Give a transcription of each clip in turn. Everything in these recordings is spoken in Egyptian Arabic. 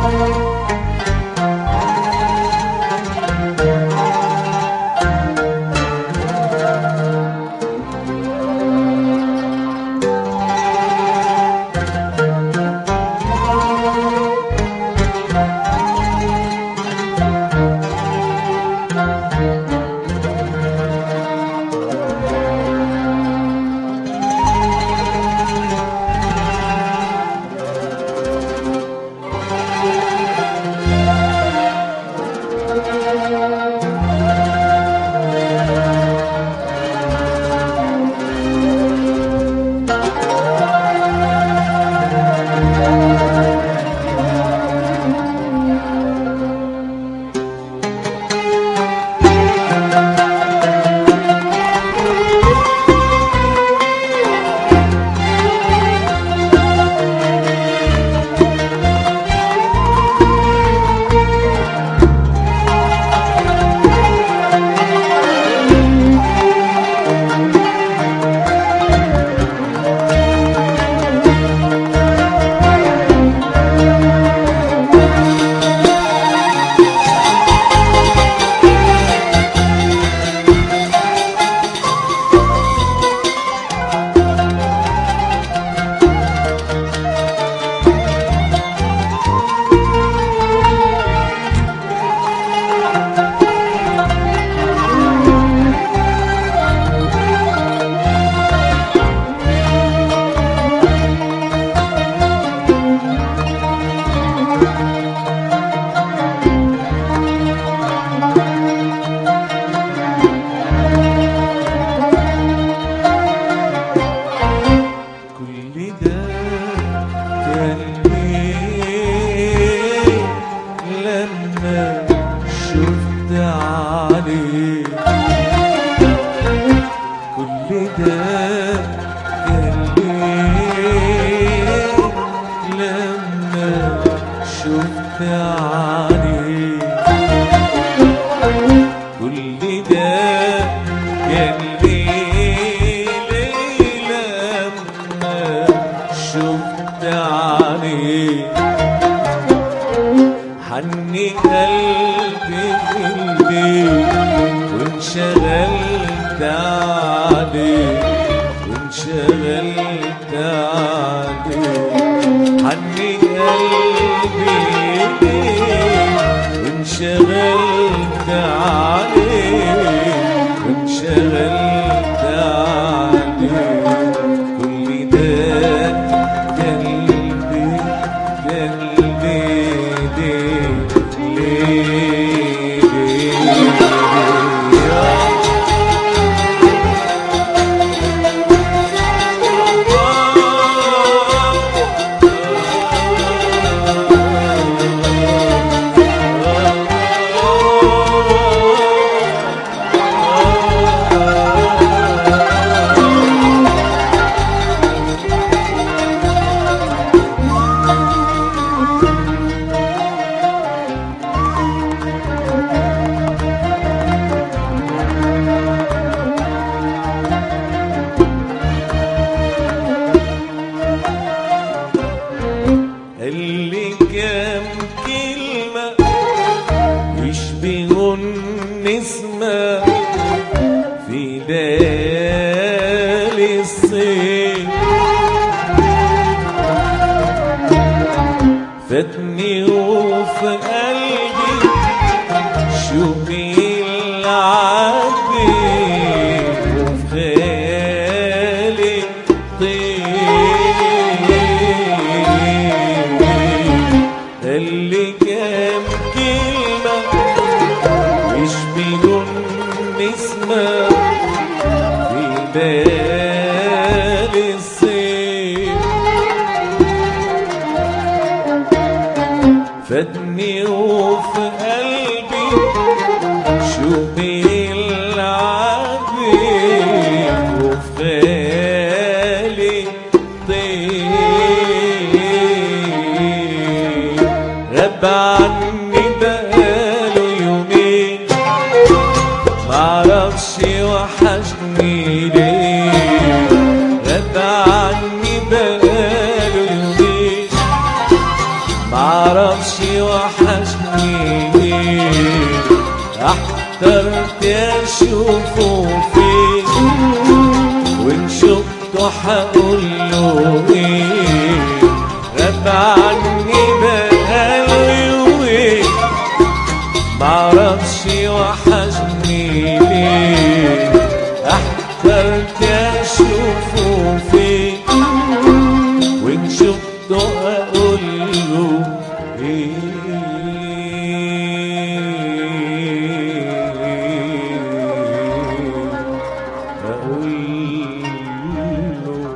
ما معرفش وحشني ليه احترت اشوفه فين وان شفته حقول له ايه غاب عني بقاله يومين معرفش وحشني ليه احترت اشوفه فين وان شفته اقول له ايه اقول له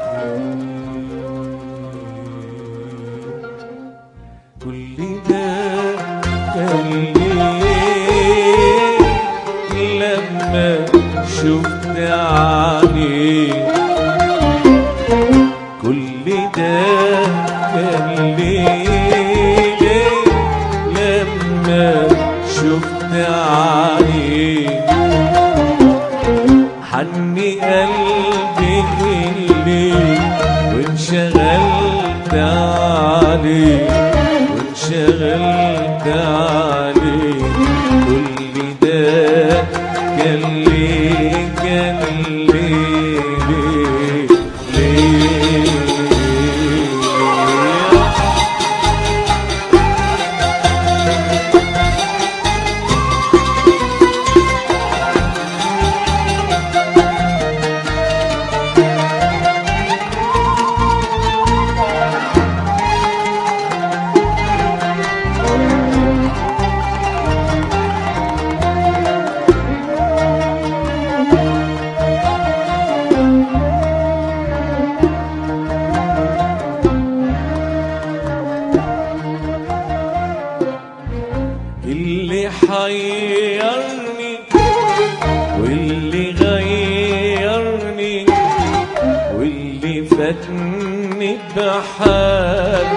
كل ده كان ليه لما شفت عليه كل ده كان ليه لما شفت عليه حني قلبي الليل وانشغلت عليه وانشغلت عليه كل ده كان ليه كان ليه ليه ليه اللي حيرني واللي غيرني واللي فاتني بحال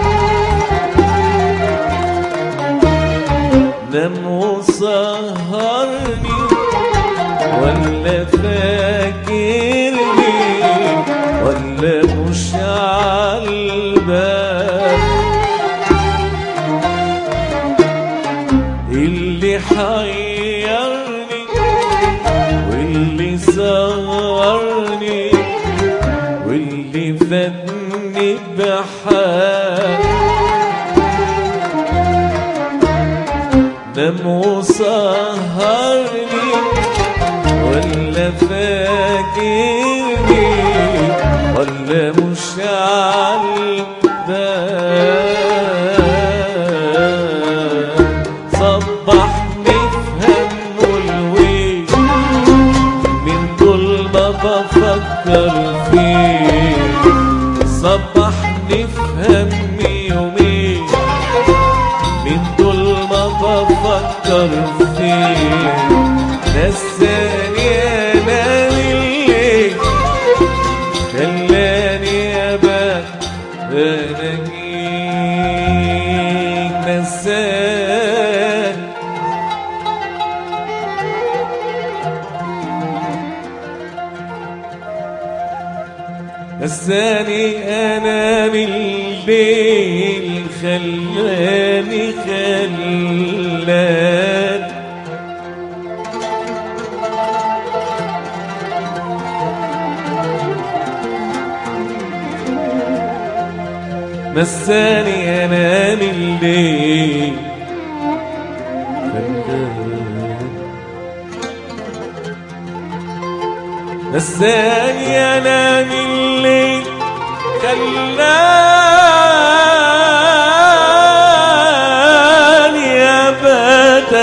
نام وسهرني ولا فاكرني ولا مش عالبال اللي حيرني واللي صغرني واللي فادني بحال نام وسهرني ولا فاكرني ولا مش عالبال صبحني في هم الويل من طول ما بفكر فيه صبحني في همي يومين من طول ما بفكر فيه نساني انا الليل خلاني ابقى انا جيك نساني نساني انا من الليل خلاني خلاني نساني انا من الليل خلاني نساني انا من الليل خلاني ابات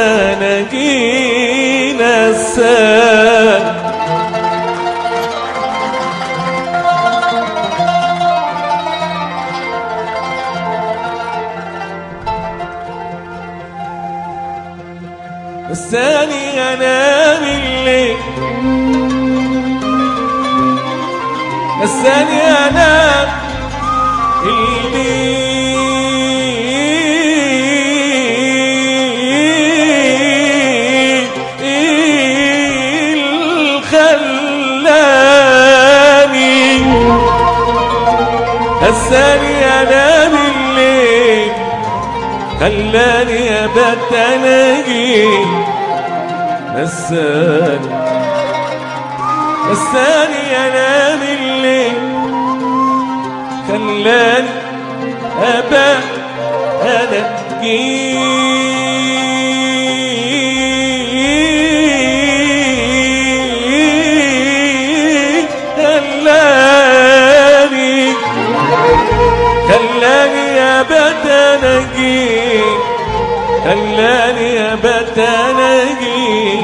نجينا السان نساني انا من الليل نساني انا اللي خلاني نساني انا من الليل خلاني ابات الاقي نساني نساني انام الليل خلاني ابات الاقي خلاني خلاني ابات الاقي خلاني ابات الاقي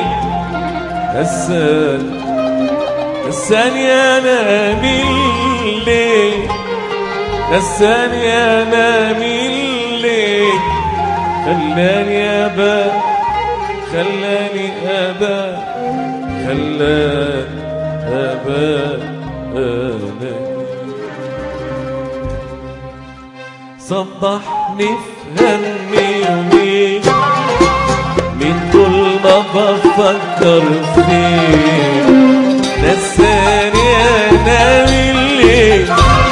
السن الثانية انا بالليل الثانية انا بالليل خلاني ابا خلاني ابا خلاني ابا انا صبحني في همي يومين من طول ما بفكر فيه نساني انا بالليل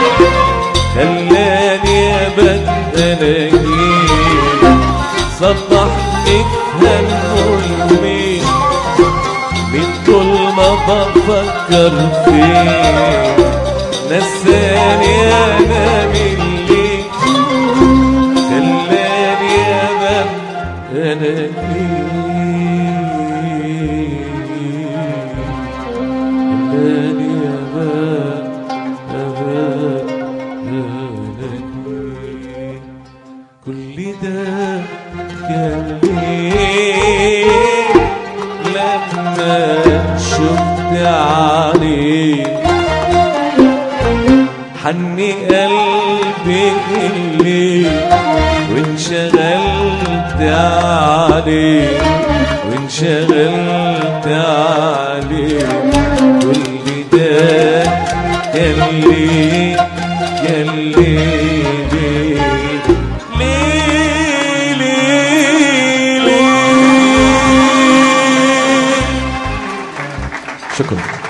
خلاني ابد اناجيل صبحني في همه يومين من طول ما بفكر فيه نساني انا بالليل خلاني أبا أنا خلاني أبا أبا أنا كل ده كان ليه لما شفت عليك حني قلبي الليل وانشغلت عليه وانشغلت عليه كل ده كان ليه كان ليه ليه ليه ليه ليه شكرا